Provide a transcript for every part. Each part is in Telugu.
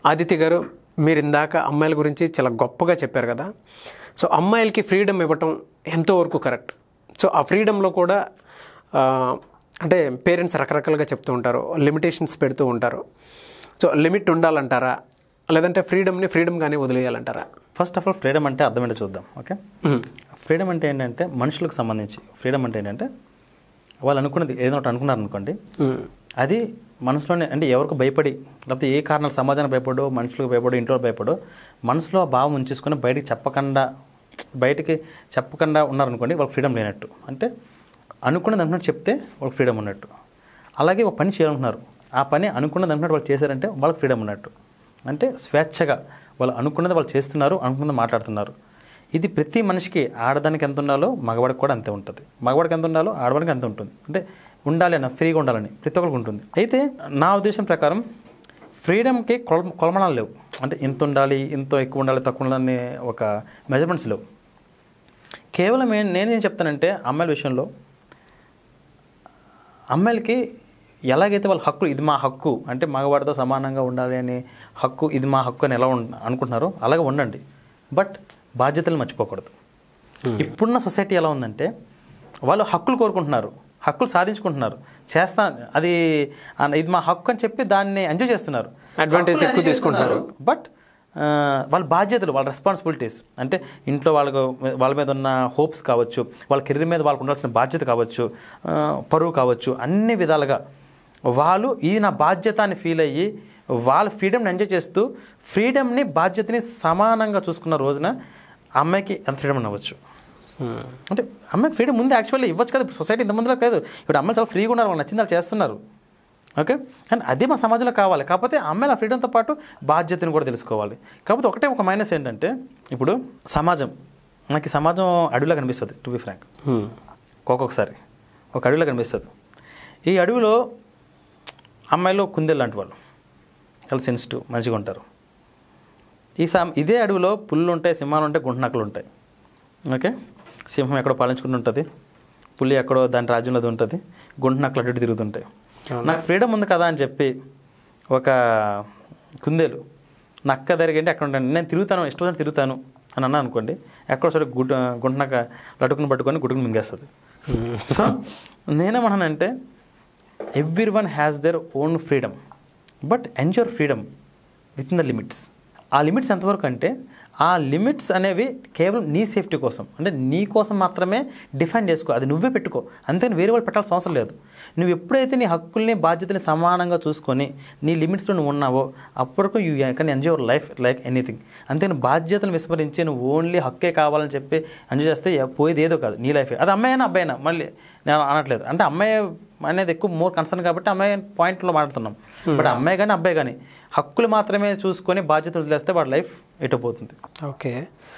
ఆదిత్య గారు మీరు ఇందాక అమ్మాయిల గురించి చాలా గొప్పగా చెప్పారు కదా సో అమ్మాయిలకి ఫ్రీడమ్ ఇవ్వటం ఎంతవరకు కరెక్ట్ సో ఆ ఫ్రీడంలో కూడా ఆ, అంటే పేరెంట్స్ రకరకాలుగా చెప్తూ ఉంటారు లిమిటేషన్స్ పెడుతూ ఉంటారు సో లిమిట్ ఉండాలంటారా లేదంటే ఫ్రీడమ్ని ఫ్రీడమ్గానే వదిలేయాలంటారా ఫస్ట్ ఆఫ్ ఆల్ ఫ్రీడమ్ అంటే అర్థమేంటో చూద్దాం ఓకే ఫ్రీడమ్ అంటే ఏంటంటే మనుషులకు సంబంధించి ఫ్రీడమ్ అంటే ఏంటంటే వాళ్ళు అనుకున్నది ఏదో ఒకటి అనుకున్నారు అనుకోండి అది మనసులోనే అంటే ఎవరికి భయపడి లేకపోతే ఏ కారణాలు సమాజానికి భయపడో మనుషులకు భయపడో ఇంట్లో భయపడో మనసులో ఆ భావం ఉంచేసుకొని బయటికి చెప్పకుండా బయటికి చెప్పకుండా ఉన్నారనుకోండి వాళ్ళకి ఫ్రీడమ్ లేనట్టు అంటే అనుకున్నది అనుకున్నట్టు చెప్తే వాళ్ళకి ఫ్రీడమ్ ఉన్నట్టు అలాగే ఒక పని చేయాలనుకున్నారు ఆ పని అనుకున్నది అనుకున్నట్టు వాళ్ళు చేశారంటే వాళ్ళకి ఫ్రీడమ్ ఉన్నట్టు అంటే స్వేచ్ఛగా వాళ్ళు అనుకున్నది వాళ్ళు చేస్తున్నారు అనుకున్నది మాట్లాడుతున్నారు ఇది ప్రతి మనిషికి ఆడదానికి ఎంత ఉండాలో మగవాడికి కూడా అంతే ఉంటుంది మగవాడికి ఎంత ఉండాలో ఆడవాడికి అంత ఉంటుంది అంటే ఉండాలి అన్న ఫ్రీగా ఉండాలని ప్రతి ఒక్కరికి ఉంటుంది అయితే నా ఉద్దేశం ప్రకారం ఫ్రీడమ్కి కొల కొలమనాలు లేవు అంటే ఇంత ఉండాలి ఇంత ఎక్కువ ఉండాలి తక్కువ ఉండాలని ఒక మెజర్మెంట్స్ లేవు కేవలం ఏ- నేనేం చెప్తానంటే అమ్మాయిల విషయంలో అమ్మాయిలకి ఎలాగైతే వాళ్ళ హక్కు ఇది మా హక్కు అంటే మగవాడితో సమానంగా ఉండాలి అనే హక్కు ఇది మా హక్కు అని ఎలా ఉం- అనుకుంటున్నారో అలాగే ఉండండి బట్ బాధ్యతలు మర్చిపోకూడదు ఇప్పుడున్న సొసైటీ ఎలా ఉందంటే వాళ్ళు హక్కులు కోరుకుంటున్నారు హక్కులు సాధించుకుంటున్నారు చేస్తా అది ఆ, ఇది మా హక్కు అని చెప్పి దాన్ని ఎంజాయ్ చేస్తున్నారు Advantage ఎక్కువ తీసుకుంటున్నారు. బట్ ఆ, వాళ్ళ బాధ్యతలు వాళ్ళ రెస్పాన్సిబిలిటీస్ అంటే ఇంట్లో వాళ్ళకు వాళ్ళ మీద ఉన్న హోప్స్ కావచ్చు వాళ్ళ కెరీర్ మీద వాళ్ళకు ఉండాల్సిన బాధ్యత కావచ్చు ఆ, పరువు కావచ్చు అన్ని విధాలుగా వాళ్ళు ఇది నా బాధ్యత అని ఫీల్ అయ్యి వాళ్ళ ఫ్రీడమ్ని ఎంజాయ్ చేస్తూ ఫ్రీడమ్ని బాధ్యతని సమానంగా చూసుకున్న రోజున ఆ అమ్మాయికి ఎంత ఫ్రీడమ్ అవ్వచ్చు అంటే అమ్మాయికి ఫ్రీడమ్ ముందు యాక్చువల్లీ ఇవ్వచ్చు కదా ఇప్పుడు సొసైటీ ఇంత ముందులో లేదు ఇప్పుడు అమ్మాయిలు చాలా ఫ్రీగా ఉన్నారు వాళ్ళు నచ్చింది వాళ్ళు చేస్తున్నారు ఓకే అండ్ అదే మా సమాజంలో కావాలి కాకపోతే అమ్మాయిల ఫ్రీడంతో పాటు బాధ్యతను కూడా తెలుసుకోవాలి కాకపోతే ఒకటే ఒక మైనస్ ఏంటంటే ఇప్పుడు సమాజం నాకు ఈ సమాజం అడవిలో కనిపిస్తుంది టు బి ఫ్రాంక్ ఒక్కొక్కసారి ఒక అడవిలో కనిపిస్తుంది ఈ అడవిలో అమ్మాయిలు కుందేలు లాంటి వాళ్ళు చాలా సెన్సిటివ్ మంచిగా ఉంటారు ఈ సా ఇదే అడవిలో పుల్లు ఉంటాయి సింహాలు ఉంటాయి గుంటనక్కలు ఉంటాయి ఓకే సింహం ఎక్కడో పాలించుకుంటూ ఉంటుంది పులి ఎక్కడో దాని రాజ్యంలో అది ఉంటుంది గుంటనక్కలు అటు ఇటు తిరుగుతుంటాయి నాకు ఫ్రీడమ్ ఉంది కదా అని చెప్పి ఒక కుందేలు నక్క జరిగంటే అక్కడ ఉంటాను నేను తిరుగుతాను ఇష్టం వచ్చినట్టు తిరుగుతాను అని అన్నా అనుకోండి ఎక్కడో సరే గుడ్ గుంటనక్క లటుకుని పట్టుకొని గుడ్డుకుని మింగేస్తుంది సో నేనేమన్నానంటే everyone has their own freedom but enjoy freedom within the limits ఆ లిమిట్స్ ఎంతవరకు అంటే ఆ లిమిట్స్ అనేవి కేవలం నీ సేఫ్టీ కోసం అంటే నీ కోసం మాత్రమే డిఫైన్ చేసుకో అది నువ్వే పెట్టుకో అంతేని వేరే వాళ్ళు పెట్టాల్సిన అవసరం లేదు నువ్వు ఎప్పుడైతే నీ హక్కుల్ని బాధ్యతని సమానంగా చూసుకొని నీ లిమిట్స్లో నువ్వు ఉన్నావో అప్పటికు you can enjoy your life like anything అంతేని బాధ్యతలు విస్మరించి నువ్వు ఓన్లీ హక్కే కావాలని చెప్పి ఎంజాయ్ చేస్తే ఎ- పోయేది ఏదో కాదు నీ లైఫ్ అది అమ్మాయి అయినా అబ్బాయి అయినా మళ్ళీ నేను అనట్లేదు అంటే అమ్మాయి అనేది ఎక్కువ మోర్ కన్సర్న్ కాబట్టి అమ్మాయి పాయింట్లో మాట్లాడుతున్నాం బట్ అమ్మాయి కానీ అబ్బాయి కానీ హక్కులు మాత్రమే చూసుకొని బాధ్యతలు వదిలేస్తే వాడి లైఫ్ ఎటు పోతుంది ఓకే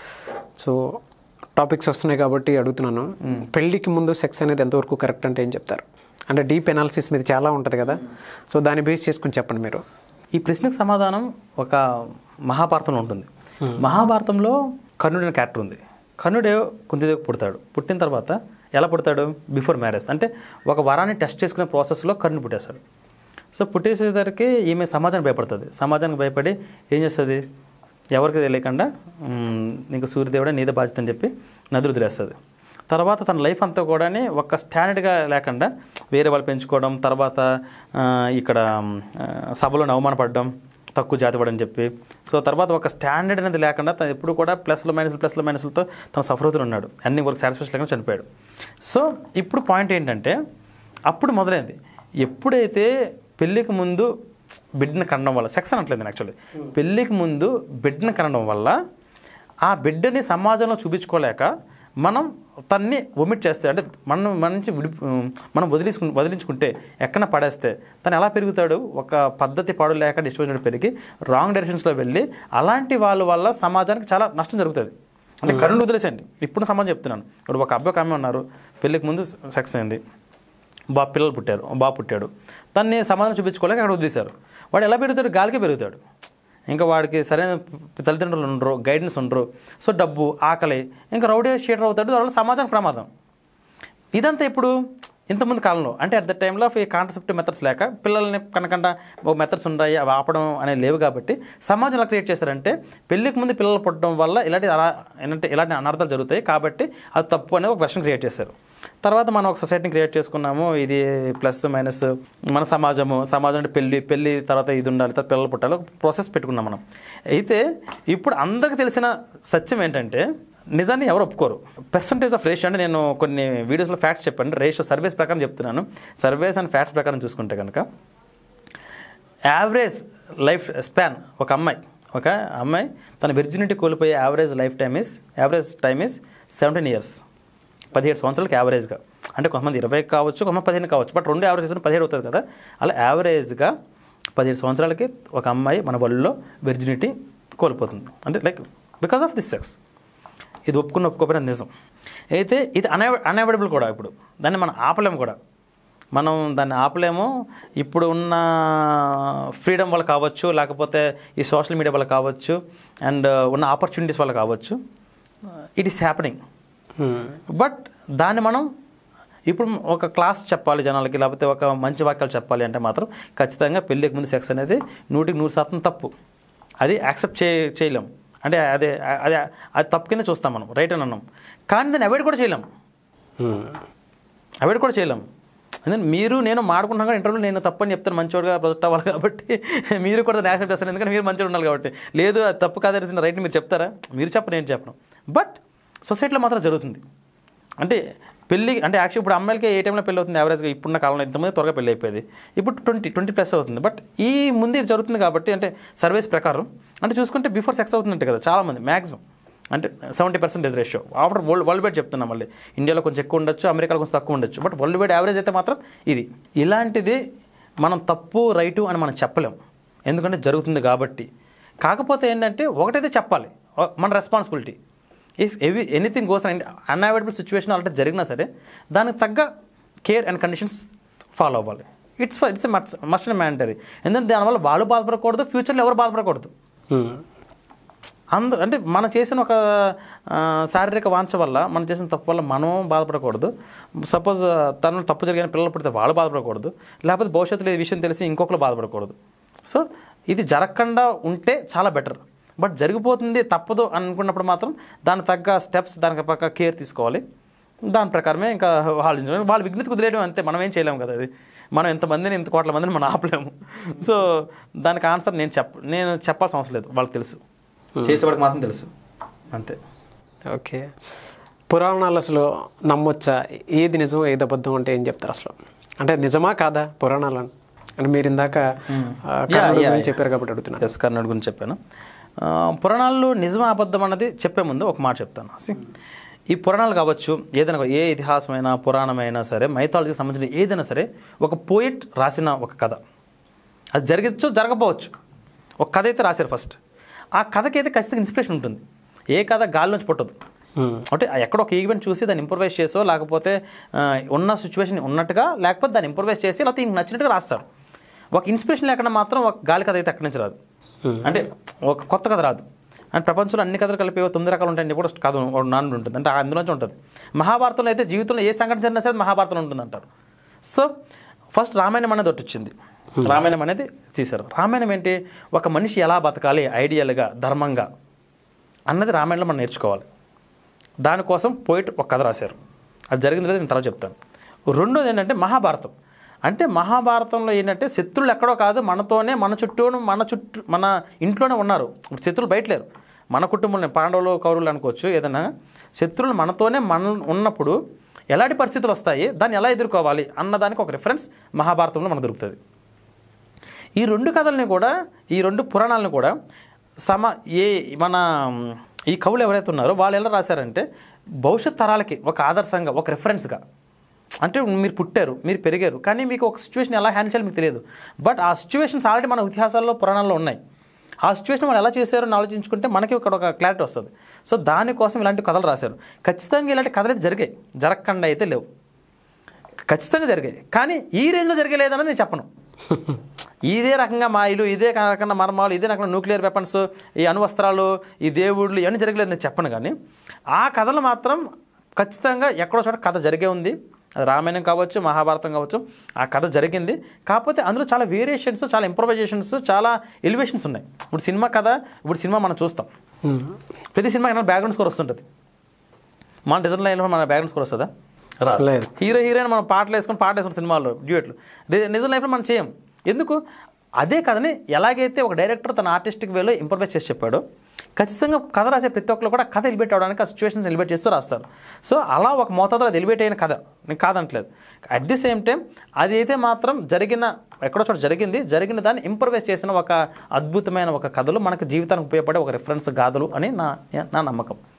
సో టాపిక్స్ వస్తున్నాయి కాబట్టి అడుగుతున్నాను పెళ్ళికి ముందు సెక్స్ అనేది ఎంతవరకు కరెక్ట్ అంటే ఏం చెప్తారు అంటే డీప్ ఎనాలిసిస్ మీద చాలా ఉంటుంది కదా సో దాన్ని బేస్ చేసుకుని చెప్పండి మీరు ఈ ప్రశ్నకు సమాధానం ఒక మహాభారతంలో ఉంటుంది మహాభారతంలో కర్ణుడు అనే క్యారెక్టర్ ఉంది కర్ణుడు కుంతిదేవికి పుడతాడు పుట్టిన తర్వాత ఎలా పుడతాడు బిఫోర్ మ్యారేజ్ అంటే ఒక వరాన్ని టెస్ట్ చేసుకునే ప్రాసెస్లో కర్ణుడు పుట్టేశాడు సో పుట్టేసేసరికి ఈమె సమాజానికి భయపడుతుంది సమాజానికి భయపడి ఏం చేస్తుంది ఎవరికి తెలియకుండా "మ్, ఇంకా సూర్యదేవుడే నీదే బాధ్యత అని చెప్పి నదులు వదిలేస్తుంది తర్వాత తన లైఫ్ అంతా కూడా ఒక స్టాండర్డ్గా లేకుండా వేరే వాళ్ళు పెంచుకోవడం తర్వాత ఆ, ఇక్కడ ఆ, సభలో అవమానపడడం తక్కువ జాతిపడని చెప్పి సో తర్వాత ఒక స్టాండర్డ్ అనేది లేకుండా తను ఎప్పుడు కూడా ప్లస్లు మైనస్లు ప్లస్లు మైనస్లతో తన సఫరుతులు ఉన్నాడు అన్ని వరకు సాటిస్ఫాక్షన్ లేకుండా చనిపోయాడు సో ఇప్పుడు పాయింట్ ఏంటంటే అప్పుడు మొదలైంది ఎప్పుడైతే పెళ్ళికి ముందు బిడ్డను కనడం వల్ల సెక్స్ అనట్లేదు యాక్చువల్లీ పెళ్ళికి ముందు బిడ్డను కనడం వల్ల ఆ బిడ్డని సమాజంలో చూపించుకోలేక మనం తన్ని ఒమిట్ చేస్తే అంటే మనం మన నుంచి విడి మనం వదిలించుకు వదిలించుకుంటే ఎక్కడ పడేస్తే తను ఎలా పెరుగుతాడు ఒక పద్ధతి పాడు లేక ఇష్టమైనట్టు పెరిగి రాంగ్ డైరెక్షన్స్లో వెళ్ళి అలాంటి వాళ్ళ వల్ల సమాజానికి చాలా నష్టం జరుగుతుంది అంటే కరుణ వదిలేసండి ఇప్పుడు సమాజం చెప్తున్నాను ఇప్పుడు ఒక అబ్బాయి ఒక అమ్మాయి ఉన్నారు పెళ్ళికి ముందు సెక్స్ అయింది బా పిల్లలు పుట్టారు బాబు పుట్టాడు తన్ని సమాధానం చూపించుకోలేక అక్కడ వదిలేశారు వాడు ఎలా పెరుగుతాడు గాలికే పెరుగుతాడు ఇంకా వాడికి సరైన తల్లిదండ్రులు ఉండరు గైడెన్స్ ఉండరు సో డబ్బు ఆకలి ఇంకా రౌడీ షీటర్ అవుతాడు దానివల్ల సమాజానికి ప్రమాదం ఇదంతా ఇప్పుడు ఇంతకుముందు కాలంలో అంటే అట్ ద టైంలో ఈ కాంట్రసెప్టివ్ మెథడ్స్ లేక పిల్లల్ని కనకంట ఓ మెథడ్స్ ఉన్నాయి అవి ఆపడం అనేవి లేవు కాబట్టి సమాజం ఎలా క్రియేట్ చేస్తారంటే పెళ్ళికి ముందు పిల్లలు పుట్టడం వల్ల ఇలాంటి అలా ఏంటంటే ఇలాంటి అనర్థాలు జరుగుతాయి కాబట్టి అది తప్పు అనే ఒక వెర్షన్ క్రియేట్ చేశారు తర్వాత మనం ఒక సొసైటీని క్రియేట్ చేసుకున్నాము ఇది ప్లస్ మైనస్ మన సమాజము సమాజం అంటే పెళ్ళి పెళ్ళి తర్వాత ఇది ఉండాలి తర్వాత పిల్లలు పుట్టాలి ఒక ప్రాసెస్ పెట్టుకున్నాం మనం అయితే ఇప్పుడు అందరికి తెలిసిన సత్యం ఏంటంటే నిజాన్ని ఎవరు ఒప్పుకోరు పర్సంటేజ్ ఆఫ్ రేషియో అంటే నేను కొన్ని వీడియోస్లో ఫ్యాక్ట్స్ చెప్పాను రేషియో సర్వేస్ ప్రకారం చెప్తున్నాను సర్వేస్ అండ్ ఫ్యాక్ట్స్ ప్రకారం చూసుకుంటే కనుక యావరేజ్ లైఫ్ స్పాన్ ఒక అమ్మాయి ఒక అమ్మాయి తన విర్జినిటీ కోల్పోయే average life time is average time is seventeen years పదిహేడు సంవత్సరాలకి యావరేజ్గా అంటే కొంతమంది ఇరవై కావచ్చు కొంతమంది పదిహేను కావచ్చు బట్ రెండు యావరేజ్ చేసిన పదిహేడు అవుతుంది కదా అలా యావరేజ్గా పదిహేడు సంవత్సరాలకి ఒక అమ్మాయి మన బడిలో విర్జినిటీ కోల్పోతుంది అంటే like because of this sex ఇది ఒప్పుకున్న ఒప్పుకోపోయిన నిజం అయితే ఇది అనవ అనవైడబుల్ కూడా ఇప్పుడు దాన్ని మనం ఆపలేము కూడా మనం దాన్ని ఆపలేము ఇప్పుడు ఉన్న ఫ్రీడమ్ వల్ల కావచ్చు లేకపోతే ఈ సోషల్ మీడియా వల్ల కావచ్చు అండ్ ఉన్న ఆపర్చునిటీస్ వల్ల కావచ్చు ఇట్ ఈస్ హ్యాపెనింగ్ బట్ దాన్ని మనం ఇప్పుడు ఒక క్లాస్ చెప్పాలి జనాలకి లేకపోతే ఒక మంచి వాక్యాలు చెప్పాలి అంటే మాత్రం ఖచ్చితంగా పెళ్ళికి ముందు సెక్స్ అనేది నూటికి నూరు శాతం తప్పు అది యాక్సెప్ట్ చే చేయలేం అంటే అదే అదే అది తప్పు కింద చూస్తాం మనం రైట్ అని అన్నాం కానీ దాన్ని అవాయిడ్ కూడా చేయలేం అవాయిడ్ కూడా చేయలేం ఎందుకంటే మీరు నేను మాడుకుంటున్నాం కానీ ఇంటర్వ్యూలో నేను తప్పని చెప్తాను మంచివాడుగా ప్రొజెక్ట్ అవ్వాలి కాబట్టి మీరు కూడా దాన్ని యాక్సెప్ట్ చేస్తారు ఎందుకంటే మీరు మంచిగా ఉండాలి కాబట్టి లేదు అది తప్పు కాదని రైట్ మీరు చెప్తారా మీరు చెప్పరు నేను చెప్పను బట్ సొసైటీలో మాత్రం జరుగుతుంది అంటే పెళ్ళి అంటే యాక్చువల్ ఇప్పుడు అమ్మాయిలకి ఏ టైంలో పెళ్ళి అవుతుంది యావరేజ్గా ఇప్పుడున్న కాలంలో ఇంతమంది త్వరగా పెళ్ళి అయిపోయేది ఇప్పుడు ట్వంటీ ట్వంటీ ప్లస్ అవుతుంది బట్ ఈ ముందు ఇది జరుగుతుంది కాబట్టి అంటే సర్వేస్ ప్రకారం అంటే చూసుకుంటే బిఫోర్ సెక్స్ అవుతుందంటే కదా చాలామంది మ్యాక్సిమం అంటే seventy percentage ratio after world world wide చెప్తున్నాం మళ్ళీ ఇండియాలో కొంచెం ఎక్కువ ఉండొచ్చు అమెరికాలో కొంచెం తక్కువ ఉండొచ్చు బట్ వరల్డ్ వైడ్ యావరేజ్ అయితే మాత్రం ఇది ఇలాంటిది మనం తప్పు రైటు అని మనం చెప్పలేం ఎందుకంటే జరుగుతుంది కాబట్టి కాకపోతే ఏంటంటే ఒకటైతే చెప్పాలి మన రెస్పాన్సిబిలిటీ ఇఫ్ ఎవి anything goes and unavoidable situation already జరిగినా సరే దానికి తగ్గ కేర్ అండ్ కండిషన్స్ ఫాలో అవ్వాలి it's it's must and mandatory ఎందుకంటే దానివల్ల వాళ్ళు బాధపడకూడదు ఫ్యూచర్లో ఎవరు బాధపడకూడదు అందరూ అంటే మనం చేసిన ఒక ఆ, శారీరక వాంఛ వల్ల మనం చేసిన తప్పు వల్ల మనం బాధపడకూడదు సపోజ్ తను తప్పు జరిగిన పిల్లలు పుడితే వాళ్ళు బాధపడకూడదు లేకపోతే భవిష్యత్తులో ఈ విషయం తెలిసి ఇంకొకరు బాధపడకూడదు సో ఇది జరగకుండా ఉంటే చాలా బెటర్ బట్ జరిగిపోతుంది తప్పదు అనుకున్నప్పుడు మాత్రం దానికి తగ్గ స్టెప్స్ దానికి పక్క కేర్ తీసుకోవాలి దాని ప్రకారమే ఇంకా ఆలోచించాలి వాళ్ళు విఘ్నత కుదిరేయడం అంతే మనం ఏం చేయలేము కదా అది మనం ఎంతమందిని ఇంత కోట్ల మందిని మనం ఆపలేము సో దానికి ఆన్సర్ నేను చెప్ప నేను చెప్పాల్సిన అవసరం లేదు వాళ్ళకి తెలుసు చేసేవాడికి మాత్రం తెలుసు అంతే ఓకే పురాణాలు అసలు నమ్మొచ్చా ఏది నిజం ఏది అబద్ధం అంటే ఏం చెప్తారు అసలు అంటే నిజమా కాదా పురాణాలు అని అంటే మీరు ఇందాక ఆ, కర్ణుడి yeah, గురించి చెప్పారు కాబట్టి అడుగుతున్నాను ఎస్ కర్ణుడి గురించి చెప్పాను ఆ, పురాణాల్లో నిజం అబద్ధం అన్నది చెప్పే ముందు ఒక మాట చెప్తాను See, ఈ పురాణాలు కావచ్చు ఏదైనా ఏ ఇతిహాసమైనా పురాణమైనా సరే మైథాలజీకి సంబంధించిన ఏదైనా సరే ఒక పోయిట్ రాసిన ఒక కథ అది జరగచ్చు జరగకపోవచ్చు ఒక కథ అయితే రాశారు ఫస్ట్ ఆ కథకి అయితే ఖచ్చితంగా ఇన్స్పిరేషన్ ఉంటుంది ఏ కథ గాల్లోంచి పుట్టదు అంటే ఎక్కడ ఒక ఈవెంట్ చూసి దాన్ని ఇంప్రూవైజ్ చేసో లేకపోతే ఆ, ఉన్న సిచ్యువేషన్ ఉన్నట్టుగా లేకపోతే దాన్ని ఇంప్రూవైజ్ చేసి లేకపోతే ఇంక నచ్చినట్టుగా రాస్తారు ఒక ఇన్స్పిరేషన్ లేకుండా మాత్రం ఒక గాలి కథ అయితే ఎక్కడి నుంచి రాదు అంటే ఒక కొత్త కథ రాదు అండ్ ప్రపంచంలో అన్ని కథలు కలిపి ఓ తొమ్మిది రకాలు ఉంటాయని కూడా కథ ఒక నాన్న ఉంటుంది అంటే అందులోంచి ఉంటుంది మహాభారతంలో అయితే జీవితంలో ఏ సంఘటన జరిగినా సరే మహాభారతంలో ఉంటుంది అంటారు సో ఫస్ట్ రామాయణం అనేది ఒకటి వచ్చింది రామాయణం అనేది తీశారు రామాయణం ఏంటి ఒక మనిషి ఎలా బతకాలి ఐడియల్గా ధర్మంగా అన్నది రామాయణంలో మనం నేర్చుకోవాలి దానికోసం పోయిట్ ఒక కథ రాశారు అది జరిగింది లేదు నేను తర్వాత చెప్తాను రెండోది ఏంటంటే మహాభారతం అంటే మహాభారతంలో ఏంటంటే శత్రువులు ఎక్కడో కాదు మనతోనే మన చుట్టూ మన చుట్టూ మన ఇంట్లోనే ఉన్నారు ఇప్పుడు శత్రువులు బయట లేరు మన కుటుంబంలో పాండవులు కౌరవులు అనుకోవచ్చు ఏదైనా శత్రువులు మనతోనే మన ఉన్నప్పుడు ఎలాంటి పరిస్థితులు వస్తాయి దాన్ని ఎలా ఎదుర్కోవాలి అన్నదానికి ఒక రిఫరెన్స్ మహాభారతంలో మనకు దొరుకుతుంది ఈ రెండు కథల్ని కూడా ఈ రెండు పురాణాలను కూడా సమ ఏ మన ఈ కవులు ఎవరైతే ఉన్నారో వాళ్ళు ఎలా రాశారంటే భవిష్యత్ తరాలకి ఒక ఆదర్శంగా ఒక రిఫరెన్స్గా అంటే మీరు పుట్టారు మీరు పెరిగారు కానీ మీకు ఒక సిచ్యువేషన్ ఎలా హ్యాండిల్ చేయాలి మీకు తెలియదు బట్ ఆ సిచ్యువేషన్స్ ఆల్రెడీ మన ఇతిహాసాల్లో పురాణాల్లో ఉన్నాయి ఆ సిచ్యువేషన్ వాళ్ళు ఎలా చేశారో అని ఆలోచించుకుంటే మనకి ఇక్కడ ఒక క్లారిటీ వస్తుంది సో దానికోసం ఇలాంటి కథలు రాశారు ఖచ్చితంగా ఇలాంటి కథలు అయితే జరిగాయి జరగకుండా అయితే లేవు ఖచ్చితంగా జరిగాయి కానీ ఈ రేంజ్లో జరిగలేదని నేను చెప్పను ఇదే రకంగా మాయలు ఇదే రకంగా మర్మాలు ఇదే రకంగా న్యూక్లియర్ వెపన్స్ ఈ అణువస్త్రాలు ఈ దేవుళ్ళు ఇవన్నీ జరగలేదు నేను చెప్పను కానీ ఆ కథలు మాత్రం ఖచ్చితంగా ఎక్కడో చోట కథ జరిగే ఉంది అది రామాయణం కావచ్చు మహాభారతం కావచ్చు ఆ కథ జరిగింది కాకపోతే అందులో చాలా వేరియేషన్స్ చాలా ఇంప్రొవైజేషన్స్ చాలా ఎలివేషన్స్ ఉన్నాయి ఇప్పుడు సినిమా కథ ఇప్పుడు సినిమా మనం చూస్తాం ప్రతి సినిమా బ్యాక్గ్రౌండ్ స్కోర్ వస్తుంటుంది మన డిజైన్ లైన్లో మన బ్యాక్గ్రౌండ్ స్కోర్ వస్తుందా రా లేదు. హీరో హీరోయిన్ మనం పాటలు వేసుకొని పాటలు వేసుకుని సినిమాల్లో డ్యూయట్లు నిజం లైఫ్లో మనం చేయం ఎందుకు అదే కథని ఎలాగైతే ఒక డైరెక్టర్ తన ఆర్టిస్టిక్ వేలో ఇంప్రవైజ్ చేసి చెప్పాడో ఖచ్చితంగా కథ రాసే ప్రతి ఒక్కరు కూడా కథ ఎలిబేట్ అవడానికి ఆ సిచ్యువేషన్స్ ఎలిబేట్ చేస్తూ రాస్తారు సో అలా ఒక మోతాదులో అది ఎలిబేట్ అయిన కథ నేను కాదంటలేదు అట్ ది సేమ్ టైం అది అయితే మాత్రం జరిగిన ఎక్కడో చోట జరిగింది జరిగిన దాన్ని ఇంప్రవైజ్ చేసిన ఒక అద్భుతమైన ఒక కథలు మనకు జీవితానికి ఉపయోగపడే ఒక రిఫరెన్స్ గాథలు అని నా నా నమ్మకం